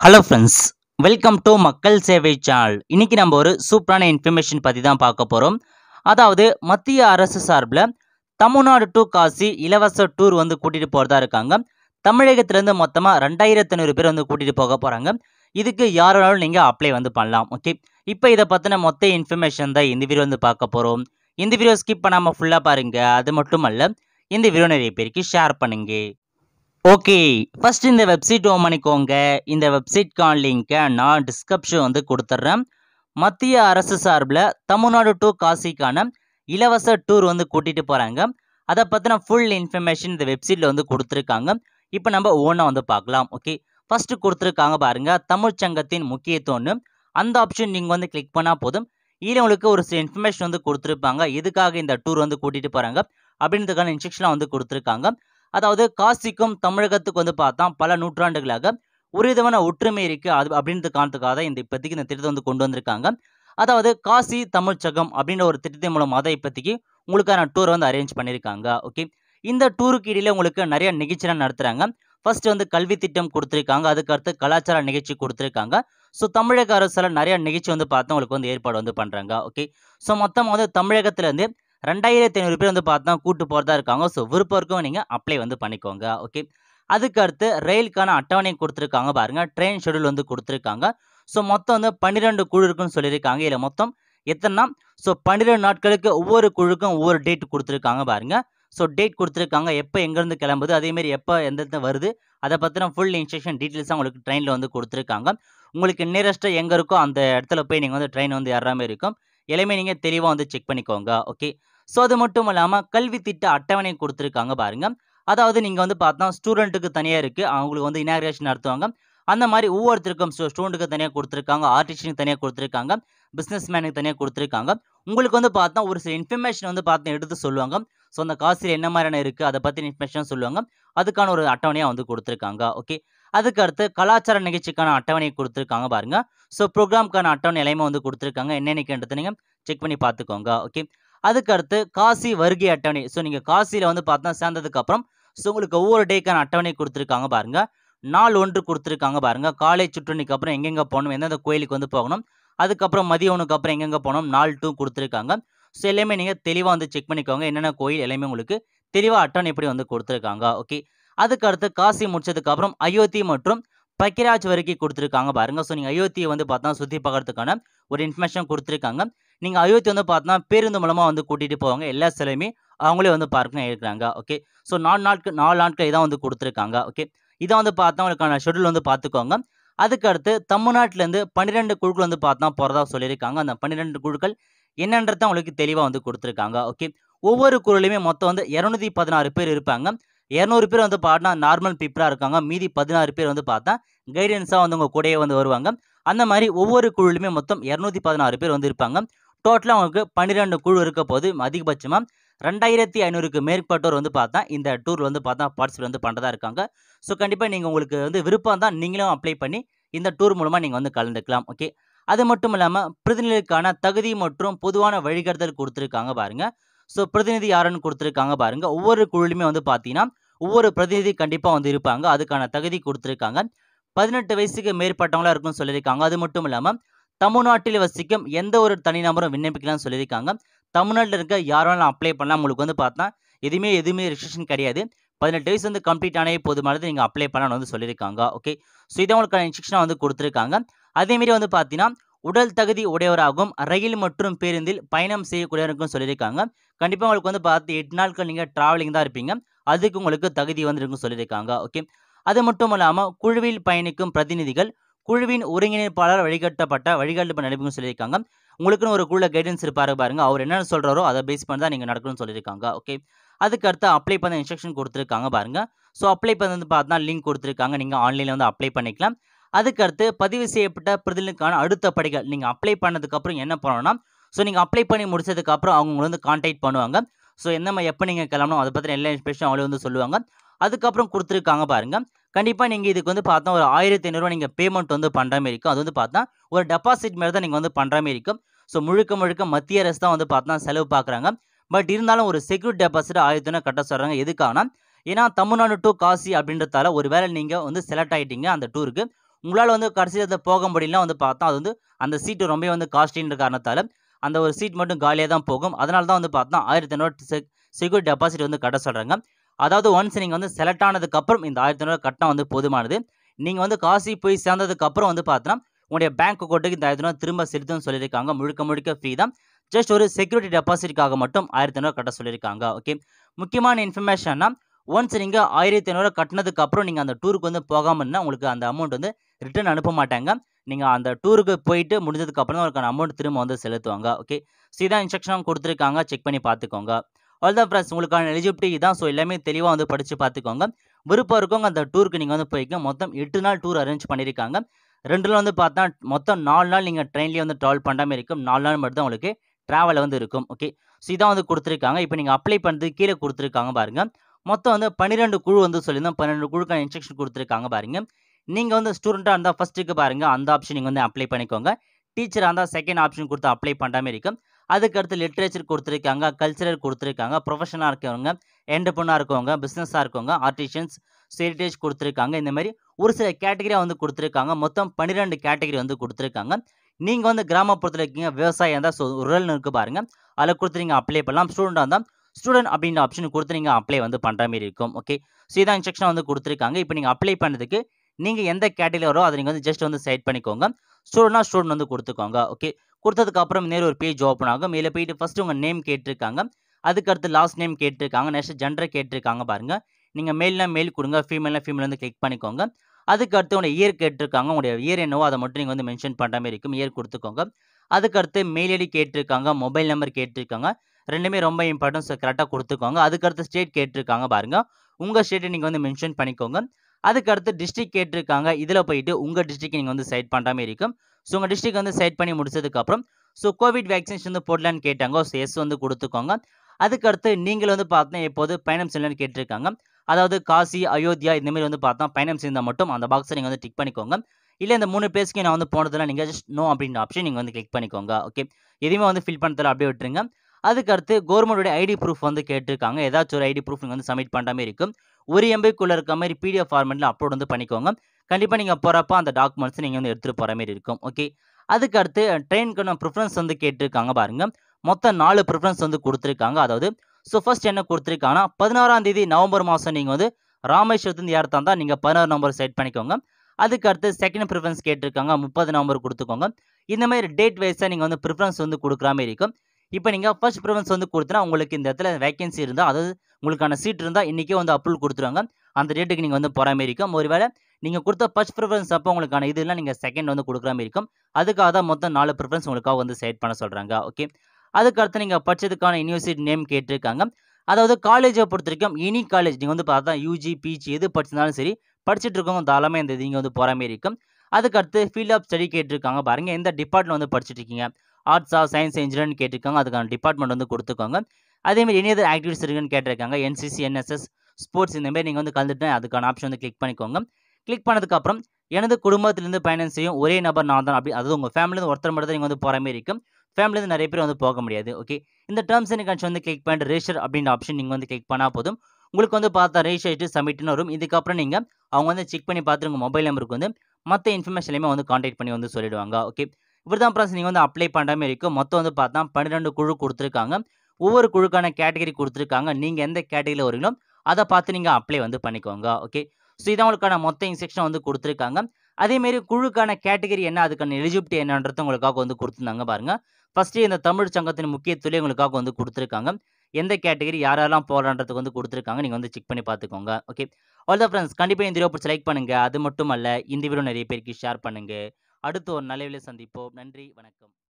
hello friends welcome to மக்கள் சேவை channel இன்னைக்கு நம்ம ஒரு சூப்பரான இன்ஃபர்மேஷன் பற்றி தான் பார்க்க போகிறோம் அதாவது மத்திய அரசு சார்பில் தமிழ்நாடு டு காசி இலவச டூர் வந்து கூட்டிகிட்டு போகிறதா இருக்காங்க தமிழகத்திலேருந்து மொத்தமாக ரெண்டாயிரத்தி ஐநூறு பேர் வந்து கூட்டிகிட்டு போக போகிறாங்க இதுக்கு யார் வேணாலும் நீங்கள் அப்ளை வந்து பண்ணலாம் ஓகே இப்போ இதை பற்றின மொத்த இன்ஃபர்மேஷன் தான் இந்த வீடியோ வந்து பார்க்க போகிறோம் இந்த வீடியோ ஸ்கிப் பண்ணாமல் ஃபுல்லாக பாருங்கள் அது மட்டும் அல்ல இந்த வீடியோ நிறைய பேருக்கு ஷேர் பண்ணுங்க ஓகே ஃபர்ஸ்ட் இந்த வெப்சைட் ஓன் பண்ணிக்கோங்க இந்த வெப்சைட்கான லிங்கை நான் டிஸ்கிரிப்ஷன் வந்து கொடுத்துட்றேன் மத்திய அரசு சார்பில் தமிழ்நாடு டு காசிக்கான இலவச டூர் வந்து கூட்டிகிட்டு போகிறாங்க அதை பற்றின ஃபுல் இன்ஃபர்மேஷன் இந்த வெப்சைட்டில் வந்து கொடுத்துருக்காங்க இப்போ நம்ம ஓனாக வந்து பார்க்கலாம் ஓகே ஃபஸ்ட்டு கொடுத்துருக்காங்க பாருங்கள் தமிழ் சங்கத்தின் முக்கியத்துவம்னு அந்த ஆப்ஷன் நீங்கள் வந்து கிளிக் பண்ணால் போதும் இதில் உங்களுக்கு ஒரு சில இன்ஃபர்மேஷன் வந்து கொடுத்துருப்பாங்க எதுக்காக இந்த டூர் வந்து கூட்டிகிட்டு போகிறாங்க அப்படின்றதுக்கான இன்ஸ்ட்ரக்ஷன்லாம் வந்து கொடுத்துருக்காங்க அதாவது காசிக்கும் தமிழகத்துக்கு வந்து பார்த்தா பல நூற்றாண்டுகளாக ஒரு விதமான ஒற்றுமை இருக்குது அது அப்படின்ற காரணத்துக்காக தான் இந்த இப்போதைக்கு இந்த திட்டத்தை வந்து கொண்டு வந்திருக்காங்க அதாவது காசி தமிழ்ச்சகம் அப்படின்ற ஒரு திட்டத்தின் மூலமாக தான் இப்போதைக்கு உங்களுக்கான டூர் வந்து அரேஞ்ச் பண்ணியிருக்காங்க ஓகே இந்த டூருக்கு இடையில உங்களுக்கு நிறைய நிகழ்ச்சிலாம் நடத்துகிறாங்க ஃபர்ஸ்ட் வந்து கல்வி திட்டம் கொடுத்துருக்காங்க அதுக்கு அடுத்து கலாச்சார நிகழ்ச்சி கொடுத்துருக்காங்க ஸோ தமிழக அரசால் நிறைய நிகழ்ச்சி வந்து பார்த்து உங்களுக்கு வந்து ஏற்பாடு வந்து பண்ணுறாங்க ஓகே ஸோ மொத்தம் வந்து தமிழகத்துலேருந்து ரெண்டாயிரத்தி ஐநூறு பேர் வந்து பார்த்தா கூட்டு போகிறதா இருக்காங்க ஸோ விருப்பம் இருக்கவங்க நீங்கள் அப்ளை வந்து பண்ணிக்கோங்க ஓகே அதுக்கு அடுத்து ரயிலுக்கான அட்டவணை கொடுத்துருக்காங்க பாருங்கள் ட்ரெயின் ஷெடியூல் வந்து கொடுத்துருக்காங்க ஸோ மொத்தம் வந்து பன்னிரெண்டு குழு இருக்குன்னு சொல்லியிருக்காங்க இதில் மொத்தம் எத்தனைனா ஸோ பன்னிரெண்டு நாட்களுக்கு ஒவ்வொரு குழுக்கும் ஒவ்வொரு டேட் கொடுத்துருக்காங்க பாருங்க ஸோ டேட் கொடுத்துருக்காங்க எப்போ எங்கேருந்து கிளம்புது அதேமாரி எப்போ எந்த வருது அதை பற்றின ஃபுல் இன்ஸ்ட்ரக்ஷன் டீட்டெயில்ஸாக உங்களுக்கு ட்ரெயினில் வந்து கொடுத்துருக்காங்க உங்களுக்கு நியரஸ்ட்டாக எங்கே இருக்கோ அந்த இடத்துல போய் நீங்கள் வந்து ட்ரெயின் வந்து ஏறாம இருக்கும் எல்லாமே நீங்கள் தெளிவாக வந்து செக் பண்ணிக்கோங்க ஓகே ஸோ அது மட்டும் இல்லாமல் கல்வி திட்ட அட்டவணை கொடுத்துருக்காங்க பாருங்க அதாவது நீங்கள் வந்து பார்த்தா ஸ்டூடெண்ட்டுக்கு தனியாக இருக்குது அவங்களுக்கு வந்து இனாகிரேஷன் நடத்துவாங்க அந்த மாதிரி ஒவ்வொருத்தருக்கும் ஸ்டூ ஸ்டூடெண்ட்டுக்கு தனியாக கொடுத்துருக்காங்க ஆர்டிஸ்டுக்கு தனியாக கொடுத்துருக்காங்க பிஸ்னஸ் மேனுக்கு தனியாக கொடுத்துருக்காங்க உங்களுக்கு வந்து பார்த்தா ஒரு சில இன்ஃபர்மேஷன் வந்து பார்த்து எடுத்து சொல்லுவாங்க ஸோ அந்த காசில் என்ன மாதிரியான இருக்குது அதை பற்றி இன்ஃபர்மேஷன் சொல்லுவாங்க அதுக்கான ஒரு அட்டவணையாக வந்து கொடுத்துருக்காங்க ஓகே அதுக்கு அடுத்து கலாச்சார நிகழ்ச்சிக்கான அட்டவணை கொடுத்துருக்காங்க பாருங்க ஸோ ப்ரோக்ராம்க்கான அட்டவணை எல்லாமே வந்து கொடுத்துருக்காங்க என்னென்னக்குன்றது நீங்கள் செக் பண்ணி பார்த்துக்கோங்க ஓகே அதுக்கு அடுத்து காசி வருகை அட்டவணை ஸோ நீங்கள் காசியில் வந்து பார்த்தா சேர்ந்ததுக்கப்புறம் ஸோ உங்களுக்கு ஒவ்வொரு டேக்கான அட்டவணை கொடுத்துருக்காங்க பாருங்க நாள் ஒன்று கொடுத்துருக்காங்க பாருங்க காலை சுற்றுனிக்கு அப்புறம் எங்கெங்கே போகணும் எந்தெந்த கோயிலுக்கு வந்து போகணும் அதுக்கப்புறம் மதிய உணவுக்கு அப்புறம் எங்கெங்கே போகணும் நாள் டூ கொடுத்துருக்காங்க ஸோ எல்லாமே நீங்கள் தெளிவாக வந்து செக் பண்ணிக்கோங்க என்னென்ன கோயில் எல்லாமே உங்களுக்கு தெளிவாக அட்டவணை எப்படி வந்து கொடுத்துருக்காங்க ஓகே அதுக்கு அடுத்து காசி முடிச்சதுக்கப்புறம் அயோத்தி மற்றும் பக்கிராஜ் வரைக்கும் கொடுத்துருக்காங்க பாருங்க ஸோ நீங்கள் அயோத்தியை வந்து பார்த்தா சுற்றி பார்க்கறதுக்கான ஒரு இன்ஃபர்மேஷன் கொடுத்துருக்காங்க நீங்கள் அயோத்தி வந்து பார்த்தா பேருந்து மூலமாக வந்து கூட்டிகிட்டு போவாங்க எல்லா சிலையுமே அவங்களே வந்து பார்க்க இருக்கிறாங்க ஓகே ஸோ நாலு நாட்கள் நாலு நாட்கள் இதான் வந்து கொடுத்துருக்காங்க ஓகே இதை வந்து பார்த்தா உங்களுக்கான ஷெடியூல் வந்து பார்த்துக்கோங்க அதுக்கு அடுத்து தமிழ்நாட்டிலேருந்து பன்னிரெண்டு குழுக்கள் வந்து பார்த்தா போகிறதா சொல்லியிருக்காங்க அந்த பன்னிரெண்டு குழுக்கள் என்னன்றதை உங்களுக்கு தெளிவாக வந்து கொடுத்துருக்காங்க ஓகே ஒவ்வொரு குழுலையுமே மொத்தம் வந்து இரநூத்தி பதினாறு பேர் இருப்பாங்க இரநூறு பேர் வந்து பார்த்தா நார்மல் பீப்புளாக இருக்காங்க மீதி பதினாறு பேர் வந்து பார்த்தா கைடன்ஸாக வந்து உங்கள் கூடயே வந்து வருவாங்க அந்த மாதிரி ஒவ்வொரு குழுலுமே மொத்தம் இரநூத்தி பதினாறு பேர் வந்து இருப்பாங்க டோட்டலாக உங்களுக்கு பன்னிரெண்டு குழு இருக்க போது அதிகபட்சமாக ரெண்டாயிரத்தி ஐநூறுக்கு மேற்பட்டோர் வந்து பார்த்தா இந்த டூர் வந்து பார்த்தா பார்ட்டிசிபேட் வந்து பண்ணுறதா இருக்காங்க ஸோ கண்டிப்பாக நீங்கள் உங்களுக்கு வந்து விருப்பம் தான் நீங்களும் அப்ளை பண்ணி இந்த டூர் மூலமாக நீங்கள் வந்து கலந்துக்கலாம் ஓகே அது மட்டும் இல்லாமல் பிரதிநிதிக்கான தகுதி மற்றும் பொதுவான வழிகாட்டுதல் கொடுத்துருக்காங்க பாருங்கள் ஸோ பிரதிநிதி யாருன்னு கொடுத்துருக்காங்க பாருங்கள் ஒவ்வொரு குழுலையுமே வந்து பார்த்தீங்கன்னா ஒவ்வொரு பிரதிநிதி கண்டிப்பாக வந்து இருப்பாங்க அதுக்கான தகுதி கொடுத்துருக்காங்க பதினெட்டு வயசுக்கு மேற்பட்டவங்களா இருக்கும்னு சொல்லியிருக்காங்க அது மட்டும் இல்லாமல் தமிழ்நாட்டில் வசிக்கும் எந்த ஒரு தனிநபரும் விண்ணப்பிக்கலாம்னு சொல்லியிருக்காங்க தமிழ்நாட்டில் இருக்க யார் வேணாலும் அப்ளை பண்ணலாம் உங்களுக்கு வந்து பார்த்தா எதுவுமே எதுவுமே ரெஸ்ட்ரிக்ஷன் கிடையாது பதினெட்டு வயசு வந்து கம்ப்ளீட் ஆனே போதுமானது நீங்கள் அப்ளை பண்ணணும்னு வந்து சொல்லியிருக்காங்க ஓகே ஸோ இதை உங்களுக்கான இன்ஸ்ட்ரக்ஷனாக வந்து கொடுத்துருக்காங்க அதேமாரி வந்து பார்த்தீங்கன்னா உடல் தகுதி உடையவராகவும் ரயில் மற்றும் பேருந்தில் பயணம் செய்யக்கூடியவருக்கும் சொல்லியிருக்காங்க கண்டிப்பாக உங்களுக்கு வந்து பார்த்து எட்டு நாட்கள் நீங்கள் ட்ராவலிங் தான் இருப்பீங்க அதுக்கு உங்களுக்கு தகுதி வந்து இருக்குன்னு சொல்லியிருக்காங்க ஓகே அது மட்டும் இல்லாமல் குழுவில் பயணிக்கும் பிரதிநிதிகள் குழுவின் ஒருங்கிணைப்பாளர் வழிகட்டப்பட்ட வழிகாட்டு நடைபெறும் சொல்லியிருக்காங்க உங்களுக்குன்னு ஒரு குழுல கைடன்ஸ் இருப்பாரு பாருங்க அவர் என்னென்ன சொல்கிறாரோ அதை பேஸ் பண்ணி தான் நீங்கள் நடக்கணும்னு சொல்லியிருக்காங்க ஓகே அதுக்கு அடுத்து அப்ளை பண்ண இன்ஸ்ட்ரக்ஷன் கொடுத்துருக்காங்க பாருங்க ஸோ அப்ளை பண்ண வந்து பார்த்தா லிங்க் கொடுத்துருக்காங்க நீங்கள் ஆன்லைனில் வந்து அப்ளை பண்ணிக்கலாம் அதுக்கு அடுத்து பதிவு செய்யப்பட்ட பிரதிநிதிக்கான அடுத்த படிகள் நீங்கள் அப்ளை பண்ணதுக்கப்புறம் என்ன பண்ணணும்னா ஸோ நீங்கள் அப்ளை பண்ணி முடிச்சதுக்கப்புறம் அவங்க உங்களை வந்து கான்டாக்ட் பண்ணுவாங்க ஸோ என்ன மாதிரி எப்போ நீங்கள் கிளம்பணும் அதை பற்றின எல்லா இன்ஃபர்மேஷன் அவங்களே வந்து சொல்லுவாங்க அதுக்கப்புறம் கொடுத்துருக்காங்க பாருங்க கண்டிப்பாக நீங்கள் இதுக்கு வந்து பார்த்தா ஒரு ஆயிரத்தி ஐநூறுரூவா நீங்கள் பேமெண்ட் வந்து பண்ணுற மாதிரி இருக்கும் அது வந்து பார்த்தா ஒரு டெபாசிட் மாதிரி தான் நீங்கள் வந்து பண்ணுற மாதிரி இருக்கும் ஸோ முழுக்க முழுக்க மத்திய அரசு தான் வந்து பார்த்தா செலவு பார்க்குறாங்க பட் இருந்தாலும் ஒரு செக்யூரிட்டி டெபாசிட் ஆயிரத்தி ஐநூறு கட்ட சொல்கிறாங்க எதுக்காகனா ஏன்னா தமிழ்நாடு டு காசி அப்படின்றதால ஒரு வேளை நீங்கள் வந்து செலக்ட் ஆகிட்டீங்க அந்த டூருக்கு உங்களால் வந்து கடைசி நேரத்தில் போக முடியலனா வந்து பார்த்தா அது வந்து அந்த சீட்டு ரொம்ப வந்து காஸ்ட்லின்ற காரணத்தால் அந்த ஒரு சீட் மட்டும் காலியாக தான் போகும் அதனால தான் வந்து பார்த்தா ஆயிரத்தி ஐநூறு செக் செக்யூரிட்டி டெபாசிட் வந்து கட்ட சொல்கிறாங்க அதாவது ஒன்ஸ் நீங்கள் வந்து செலக்ட் ஆனதுக்கப்புறம் இந்த ஆயிரத்தி ஐநூறு கட்டினா வந்து போதுமானது நீங்கள் வந்து காசி போய் சேர்ந்ததுக்கப்புறம் வந்து பார்த்தோன்னா உங்களுடைய பேங்க் அக்கௌண்ட்டுக்கு இந்த ஆயிரத்தி ஐநூறு திரும்ப செலுத்துன்னு சொல்லியிருக்காங்க முழுக்க முழுக்க ஃப்ரீ தான் ஜஸ்ட் ஒரு செக்யூரிட்டி டெபாசிட்காக மட்டும் ஆயிரத்தி ஐநூறு கட்ட சொல்லியிருக்காங்க ஓகே முக்கியமான இன்ஃபர்மேஷன்னா ஒன்ஸ் நீங்கள் ஆயிரத்தி ஐநூறு கட்டினதுக்கு அப்புறம் நீங்கள் அந்த டூருக்கு வந்து போகாமல் இருந்தால் உங்களுக்கு அந்த அமௌண்ட் வந்து ரிட்டர்ன் அனுப்ப மாட்டாங்க நீங்கள் அந்த டூருக்கு போயிட்டு முடிஞ்சதுக்கு அப்புறம் தான் உங்களுக்கு அமௌண்ட் திரும்ப வந்து செலுத்துவாங்க ஓகே ஸோ இதான் இன்ஸ்ட்ரக்ஷன் கொடுத்துருக்காங்க செக் பண்ணி பார்த்துக்கோங்க ஆல் தான் ஃப்ரெண்ட்ஸ் உங்களுக்கான எலிஜிபிலிட்டி இதான் ஸோ எல்லாமே தெளிவாக வந்து படித்து பார்த்துக்கோங்க விருப்பம் இருக்கவங்க அந்த டூருக்கு நீங்கள் வந்து போய்க்க மொத்தம் எட்டு நாள் டூர் அரேஞ்ச் பண்ணியிருக்காங்க ரெண்டு நாள் வந்து பார்த்தா மொத்தம் நாலு நாள் நீங்கள் ட்ரெயின்லேயே வந்து ட்ராவல் பண்ணாமல் இருக்கும் நாலு நாள் மட்டும் தான் உங்களுக்கு ட்ராவல் வந்து இருக்கும் ஓகே ஸோ இதான் வந்து கொடுத்துருக்காங்க இப்போ நீங்கள் அப்ளை பண்ணுறது கீழே கொடுத்துருக்காங்க பாருங்கள் மொத்தம் வந்து பன்னிரெண்டு குழு வந்து சொல்லியிருந்தோம் பன்னெண்டு குழுக்கான இன்ஸ்ட்ரக்ஷன் கொடுத்துருக்காங்க பாருங்க நீங்கள் வந்து ஸ்டூடெண்ட்டாக இருந்தால் ஃபஸ்ட்டுக்கு பாருங்கள் அந்த ஆப்ஷன் நீங்கள் வந்து அப்ளை பண்ணிக்கோங்க டீச்சராக இருந்தால் செகண்ட் ஆப்ஷன் கொடுத்து அப்ளை பண்ணாமல் இருக்கும் அதுக்கடுத்து லிட்ரேச்சர் கொடுத்துருக்காங்க கல்ச்சரல் கொடுத்துருக்காங்க ப்ரொஃபஷனாக இருக்கவங்க என்டர்பனாக இருக்கவங்க பிஸ்னஸாக இருக்கவங்க ஆர்டிஷியன்ஸ் ஹெரிட்டேஜ் கொடுத்துருக்காங்க இந்த மாதிரி ஒரு சில கேட்டகரியாக வந்து கொடுத்துருக்காங்க மொத்தம் பன்னிரெண்டு கேட்டகரி வந்து கொடுத்துருக்காங்க நீங்கள் வந்து கிராமப்புறத்தில் இருக்கீங்க விவசாயம் இருந்தால் ஸோ ரூரல்னு இருக்குது பாருங்கள் அதில் கொடுத்து நீங்கள் அப்ளை பண்ணலாம் ஸ்டூடெண்டாக இருந்தால் ஸ்டூடெண்ட் அப்படின்ற ஆப்ஷன் கொடுத்து நீங்கள் அப்ளை வந்து பண்ணுற மாதிரி இருக்கும் ஓகே ஸோ இதான் இன்ஸ்ட்ரக்ஷன் வந்து கொடுத்துருக்காங்க இப்போ நீங்கள் அப்ளை பண்ணதுக்கு நீங்கள் எந்த கேட்டகரி வரோ அதை நீங்கள் வந்து ஜஸ்ட் வந்து செலக்ட் பண்ணிக்கோங்க ஸ்டூடெண்ட்னா ஸ்டூடெண்ட் வந்து கொடுத்துக்கோங்க ஓகே கொடுத்ததுக்கு அப்புறம் நேரு ஒரு பேஜ் ஓப்பன் ஆகும் மேலே போயிட்டு ஃபஸ்ட்டு உங்கள் நேம் கேட்டிருக்காங்க அதுக்கடுத்து லாஸ்ட் நேம் கேட்டிருக்காங்க நெக்ஸ்ட் ஜெண்டர் கேட்டிருக்காங்க பாருங்கள் நீங்கள் மேல்னா மேல் கொடுங்க ஃபீமேல்னா ஃபீமேல் வந்து கிளிக் பண்ணிக்கோங்க அதுக்கு அடுத்து உங்களுடைய இயர் கேட்டிருக்காங்க உங்களுடைய இயர் என்னவோ அதை மட்டும் நீங்கள் வந்து மென்ஷன் பண்ணுற மாதிரி இருக்கும் இயர் கொடுத்துக்கோங்க அதுக்கடுத்து மெயில் ஐடி கேட்டிருக்காங்க மொபைல் நம்பர் கேட்டிருக்காங்க ரெண்டுமே ரொம்ப இம்பார்ட்டன்ஸ் கரெக்டாக கொடுத்துக்கோங்க அதுக்கடுத்து ஸ்டேட் கேட்டிருக்காங்க பாருங்க உங்கள் ஸ்டேட்டை நீங்கள் வந்து மென்ஷன் பண்ணிக்கோங்க அதுக்கடுத்து டிஸ்ட்ரிக் கேட்டிருக்காங்க இதில் போயிட்டு உங்கள் டிஸ்ட்ரிக்ட் நீங்கள் வந்து செலக்ட் பண்ணுற மாதிரி இருக்கும் ஸோ உங்கள் டிஸ்ட்ரிக் வந்து செலக்ட் பண்ணி முடிச்சதுக்கப்புறம் ஸோ கோவிட் வேக்சினேஷன் வந்து போடலான்னு கேட்டாங்க ஸோ எஸ் வந்து கொடுத்துக்கோங்க அதுக்கடுத்து நீங்கள் வந்து பார்த்தா எப்போது பயணம் செய்யலான்னு கேட்டிருக்காங்க அதாவது காசி அயோத்தியா இந்த மாதிரி வந்து பார்த்தா பயணம் செய்தால் மட்டும் அந்த பாக்ஸை நீங்கள் வந்து டிக் பண்ணிக்கோங்க இல்லை இந்த மூணு பேஸ்க்கு நான் வந்து போனதில் நீங்கள் ஜஸ்ட் நோ அப்படின்ற ஆப்ஷன் நீங்கள் வந்து கிளிக் பண்ணிக்கோங்க ஓகே எதுவுமே வந்து ஃபில் பண்ணதில் அப்படியே விட்டுருங்க அதுக்கடுத்து கவர்மெண்டோட ஐடி ப்ரூஃப் வந்து கேட்டிருக்காங்க ஏதாச்சும் ஒரு ஐடி ப்ரூஃப் நீங்கள் வந்து சப்மிட் பண்ணுற மாதிரி இருக்கும் ஒரு எம்பிக்குள்ளே இருக்க மாதிரி பிடிஎஃப் ஃபார்மெட்டில் அப்லோட் வந்து பண்ணிக்கோங்க கண்டிப்பாக நீங்கள் போகிறப்ப அந்த டாக்குமெண்ட்ஸ் நீங்கள் வந்து எடுத்துகிட்டு போகிற மாதிரி இருக்கும் ஓகே அதுக்கடுத்து ட்ரெயினுக்கான ப்ரிஃபரன்ஸ் வந்து கேட்டிருக்காங்க பாருங்கள் மொத்தம் நாலு ப்ரிஃபரன்ஸ் வந்து கொடுத்துருக்காங்க அதாவது ஸோ ஃபர்ஸ்ட் என்ன கொடுத்துருக்காங்கன்னா பதினாறாம் தேதி நவம்பர் மாதம் நீங்கள் வந்து ராமேஸ்வரத்துலேருந்து ஏறத்தா இருந்தால் நீங்கள் பதினாறு நம்பர் செட் பண்ணிக்கோங்க அதுக்கு அடுத்து செகண்ட் ப்ரிஃபரன்ஸ் கேட்டிருக்காங்க முப்பது நம்பர் கொடுத்துக்கோங்க இந்த மாதிரி டேட் வைஸாக நீங்கள் வந்து ப்ரிஃபரன்ஸ் வந்து கொடுக்குற மாதிரி இருக்கும் இப்போ நீங்கள் ஃபர்ஸ்ட் ப்ரிஃபரன்ஸ் வந்து கொடுத்தனா உங்களுக்கு இந்த இடத்துல வேகன்சி இருந்தால் அதாவது உங்களுக்கான சீட் இருந்தால் இன்றைக்கே வந்து அப்ரூவல் கொடுத்துருவாங்க அந்த டேட்டுக்கு நீங்கள் வந்து போகிற மாதிரி இருக்கும் ஒருவேளை நீங்கள் கொடுத்த ஃபர்ஸ்ட் ப்ரிஃபரன்ஸ் அப்போ உங்களுக்கான இதெல்லாம் நீங்கள் செகண்ட் வந்து கொடுக்குற மாதிரி இருக்கும் அதுக்காக தான் மொத்தம் நாலு ப்ரிஃபரன்ஸ் உங்களுக்காக வந்து செட் பண்ண சொல்கிறாங்க ஓகே அதுக்கு அடுத்து நீங்கள் படிச்சதுக்கான யூனிவர்சிட்டி நேம் கேட்டிருக்காங்க அதாவது காலேஜை பொறுத்த வரைக்கும் எனி காலேஜ் நீங்கள் வந்து பார்த்தா யூஜி பிஜி எது படிச்சிருந்தாலும் சரி படிச்சுட்டு இருக்கவங்க தாராளமாக இந்த நீங்கள் வந்து போகிற மாதிரி இருக்கும் அதுக்கு அடுத்து ஃபீல்ட் ஆஃப் ஸ்டடி கேட்டிருக்காங்க பாருங்க எந்த டிபார்ட்மெண்ட் வந்து படிச்சுட்டு இருக்கீங்க ஆர்ட்ஸா சயின்ஸ் இன்ஜினியரிங் கேட்டிருக்காங்க அதுக்கான டிபார்ட்மெண்ட் வந்து கொடுத்துக்கோங்க அதேமாதிரி எனி அதர் ஆக்டிவிட்டிஸ் இருக்குன்னு கேட்டிருக்காங்க என்சிசி என்எஸ்எஸ் ஸ்போர்ட்ஸ் இந்த மாதிரி நீங்கள் வந்து கலந்துட்டு அதுக்கான ஆப்ஷன் வந்து கிளிக் பண்ணிக்கோங்க கிளிக் பண்ணதுக்கப்புறம் எனது குடும்பத்திலேருந்து பயணம் செய்யும் ஒரே நபர் நான் தான் அப்படி அதாவது உங்கள் ஃபேமிலியிருந்து ஒருத்தர் மட்டும் தான் நீங்கள் வந்து போகிற மாதிரி இருக்கும் ஃபேமிலியிருந்து நிறைய பேர் வந்து போக முடியாது ஓகே இந்த டேர்ம்ஸ் அண்ட் கண்டிஷன் வந்து கிளிக் பண்ணிட்டு ரெஜிஸ்டர் அப்படின்ற ஆப்ஷன் நீங்கள் வந்து கிளிக் பண்ணால் போதும் உங்களுக்கு வந்து பார்த்தா ரெஜிஸ்டர் ஆகிட்டு சப்மிட்னு வரும் இதுக்கப்புறம் நீங்கள் அவங்க வந்து செக் பண்ணி பார்த்து உங்கள் மொபைல் நம்பருக்கு வந்து மற்ற இன்ஃபர்மேஷன் எல்லாமே வந்து காண்டாக்ட் பண்ணி வந்து சொல்லிடுவாங்க ஓகே இவர் தான் ப்ராசஸ் நீங்கள் வந்து அப்ளை பண்ணுற மாதிரி இருக்கும் மொத்தம் வந்து பார்த்தா பன்னிரெண்டு குழு கொடுத்துருக்காங்க ஒவ்வொரு குழுக்கான கேட்டகரி கொடுத்துருக்காங்க நீங்கள் எந்த கேட்டகரியில் வரீங்களோ அதை பார்த்து நீங்கள் அப்ளை வந்து பண்ணிக்கோங்க ஓகே ஸோ இதான் உங்களுக்கான மொத்த இன்ஸ்ட்ரக்ஷன் வந்து கொடுத்துருக்காங்க அதேமாரி குழுக்கான கேட்டகரி என்ன அதுக்கான எலிஜிபிலிட்டி என்னன்றது உங்களுக்காக வந்து கொடுத்துருந்தாங்க பாருங்கள் ஃபஸ்ட்டு இந்த தமிழ் சங்கத்தின் முக்கியத்துவம் உங்களுக்காக வந்து கொடுத்துருக்காங்க எந்த கேட்டகரி யாரெல்லாம் போகலான்றதுக்கு வந்து கொடுத்துருக்காங்க நீங்கள் வந்து செக் பண்ணி பார்த்துக்கோங்க ஓகே ஆல் த ஃப்ரெண்ட்ஸ் கண்டிப்பாக இந்த வீடியோ பிடிச்சி லைக் பண்ணுங்கள் அது மட்டும் அல்ல இந்த வீடியோ நிறைய பேருக்கு ஷேர் பண்ணுங்கள் அடுத்து ஒரு நல்ல சந்திப்போம் நன்றி வணக்கம்